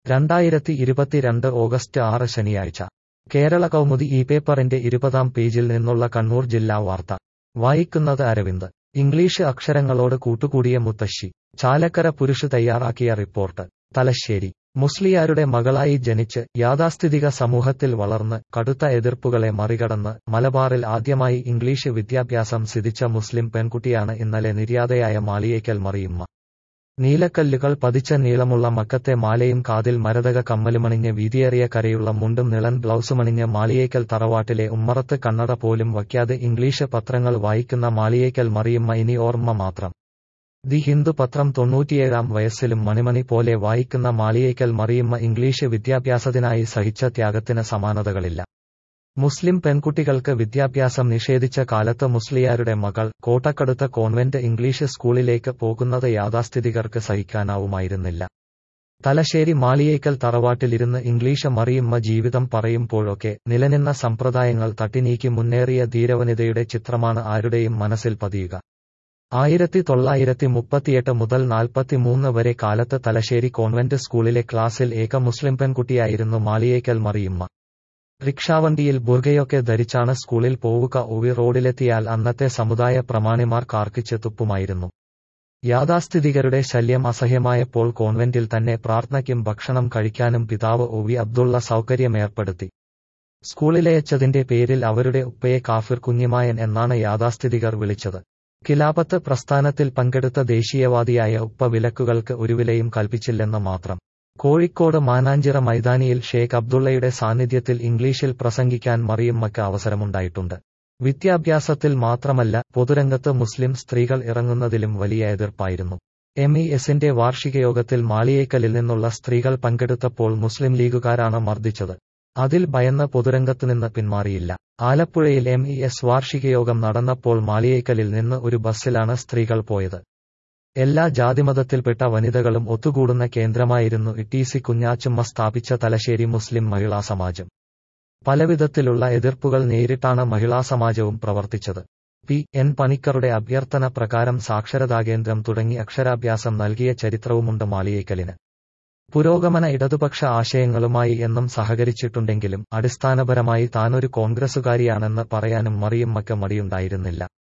രണ്ടായിരത്തി ഇരുപത്തിരണ്ട് ഓഗസ്റ്റ് ആറ് ശനിയാഴ്ച കേരള കൗമുദി ഈ പേപ്പറിന്റെ ഇരുപതാം പേജിൽ നിന്നുള്ള കണ്ണൂർ ജില്ലാ വാർത്ത വായിക്കുന്നത് അരവിന്ദ് ഇംഗ്ലീഷ് അക്ഷരങ്ങളോട് കൂട്ടുകൂടിയ മുത്തശ്ശി ചാലക്കര പുരുഷ് തയ്യാറാക്കിയ റിപ്പോർട്ട് തലശ്ശേരി മുസ്ലിയാരുടെ മകളായി ജനിച്ച് യാഥാസ്ഥിതിക സമൂഹത്തിൽ വളർന്ന് കടുത്ത എതിർപ്പുകളെ മറികടന്ന് മലബാറിൽ ആദ്യമായി ഇംഗ്ലീഷ് വിദ്യാഭ്യാസം സിദ്ധിച്ച മുസ്ലിം പെൺകുട്ടിയാണ് ഇന്നലെ നിര്യാതയായ മാളിയേക്കൽ മറിയുമ്മ നീലക്കല്ലുകൾ പതിച്ച നീളമുള്ള മക്കത്തെ മാലയും കാതിൽ മരതക കമ്മലുമണിഞ്ഞ് വീതിയേറിയ കരയുള്ള മുണ്ടും നിളൻ ബ്ലൗസുമണിഞ്ഞ് മാളിയേക്കൽ തറവാട്ടിലെ ഉമ്മറത്ത് കണ്ണട പോലും വയ്ക്കാതെ ഇംഗ്ലീഷ് പത്രങ്ങൾ വായിക്കുന്ന മാളിയേക്കൽ മറിയുമ്മ ഇനി ഓർമ്മ മാത്രം ദി ഹിന്ദു പത്രം തൊണ്ണൂറ്റിയേഴാം വയസ്സിലും മണിമണി പോലെ വായിക്കുന്ന മാളിയേക്കൽ മറിയുമ്മ ഇംഗ്ലീഷ് വിദ്യാഭ്യാസത്തിനായി സഹിച്ച ത്യാഗത്തിന് സമാനതകളില്ല മുസ്ലിം പെൺകുട്ടികൾക്ക് വിദ്യാഭ്യാസം നിഷേധിച്ച കാലത്ത് മുസ്ലിയാരുടെ മകൾ കോട്ടക്കടുത്ത കോൺവെന്റ് ഇംഗ്ലീഷ് സ്കൂളിലേക്ക് പോകുന്നത് യാഥാസ്ഥിതികർക്ക് സഹിക്കാനാവുമായിരുന്നില്ല തലശ്ശേരി മാളിയേക്കൽ തറവാട്ടിലിരുന്ന് ഇംഗ്ലീഷ് മറിയുമ്മ ജീവിതം പറയുമ്പോഴൊക്കെ നിലനിന്ന സമ്പ്രദായങ്ങൾ തട്ടിനീക്കി മുന്നേറിയ ധീരവനിതയുടെ ചിത്രമാണ് ആരുടെയും മനസ്സിൽ പതിയുക ആയിരത്തി തൊള്ളായിരത്തി മുപ്പത്തിയെട്ട് മുതൽ നാൽപ്പത്തിമൂന്ന് വരെ കാലത്ത് തലശ്ശേരി കോൺവെന്റ് സ്കൂളിലെ ക്ലാസ്സിൽ ഏക മുസ്ലിം പെൺകുട്ടിയായിരുന്നു മാളിയേക്കൽ മറിയുമ്മ റിക്ഷാവണ്ടിയിൽ ബുർഗയൊക്കെ ധരിച്ചാണ് സ്കൂളിൽ പോവുക ഒവി റോഡിലെത്തിയാൽ അന്നത്തെ സമുദായ പ്രമാണിമാർ കാർക്കിച്ച് തുപ്പുമായിരുന്നു യാഥാസ്ഥിതികരുടെ ശല്യം അസഹ്യമായപ്പോൾ കോൺവെന്റിൽ തന്നെ പ്രാർത്ഥനയ്ക്കും ഭക്ഷണം കഴിക്കാനും പിതാവ് ഒവി അബ്ദുള്ള സൗകര്യമേർപ്പെടുത്തി സ്കൂളിലയച്ചതിന്റെ പേരിൽ അവരുടെ ഉപ്പയെ കാഫിർ കുഞ്ഞിമായൻ എന്നാണ് യാഥാസ്ഥിതികർ വിളിച്ചത് ഖിലാപത്ത് പ്രസ്ഥാനത്തിൽ പങ്കെടുത്ത ദേശീയവാദിയായ ഉപ്പ വിലക്കുകൾക്ക് ഒരു വിലയും കൽപ്പിച്ചില്ലെന്ന് മാത്രം കോഴിക്കോട് മാനാഞ്ചിറ മൈതാനിയിൽ ഷേഖ് അബ്ദുള്ളയുടെ സാന്നിധ്യത്തിൽ ഇംഗ്ലീഷിൽ പ്രസംഗിക്കാൻ മറിയമ്മയ്ക്ക് അവസരമുണ്ടായിട്ടുണ്ട് വിദ്യാഭ്യാസത്തിൽ മാത്രമല്ല പൊതുരംഗത്ത് മുസ്ലിം സ്ത്രീകൾ ഇറങ്ങുന്നതിലും വലിയ എതിർപ്പായിരുന്നു എം ഇ എസിന്റെ വാർഷികയോഗത്തിൽ മാളിയേക്കലിൽ നിന്നുള്ള സ്ത്രീകൾ പങ്കെടുത്തപ്പോൾ മുസ്ലിം ലീഗുകാരാണ് മർദ്ദിച്ചത് അതിൽ ഭയന്ന് പൊതുരംഗത്തുനിന്ന് പിന്മാറിയില്ല ആലപ്പുഴയിൽ എം ഇ എസ് വാർഷികയോഗം നടന്നപ്പോൾ മാളിയേക്കലിൽ നിന്ന് ഒരു ബസ്സിലാണ് സ്ത്രീകൾ പോയത് എല്ലാ ജാതിമതത്തിൽപ്പെട്ട വനിതകളും ഒത്തുകൂടുന്ന കേന്ദ്രമായിരുന്നു ഇട്ടീസി കുഞ്ഞാച്ചുമ്മ സ്ഥാപിച്ച തലശ്ശേരി മുസ്ലിം മഹിളാ സമാജം പലവിധത്തിലുള്ള എതിർപ്പുകൾ നേരിട്ടാണ് മഹിളാ സമാജവും പ്രവർത്തിച്ചത് പി എൻ പണിക്കറുടെ അഭ്യർത്ഥന പ്രകാരം സാക്ഷരതാ കേന്ദ്രം തുടങ്ങി അക്ഷരാഭ്യാസം നൽകിയ ചരിത്രവുമുണ്ട് മാളിയേക്കലിന് പുരോഗമന ഇടതുപക്ഷ ആശയങ്ങളുമായി എന്നും സഹകരിച്ചിട്ടുണ്ടെങ്കിലും അടിസ്ഥാനപരമായി താനൊരു കോൺഗ്രസുകാരിയാണെന്ന് പറയാനും മറിയമ്മയ്ക്ക് മടിയുണ്ടായിരുന്നില്ല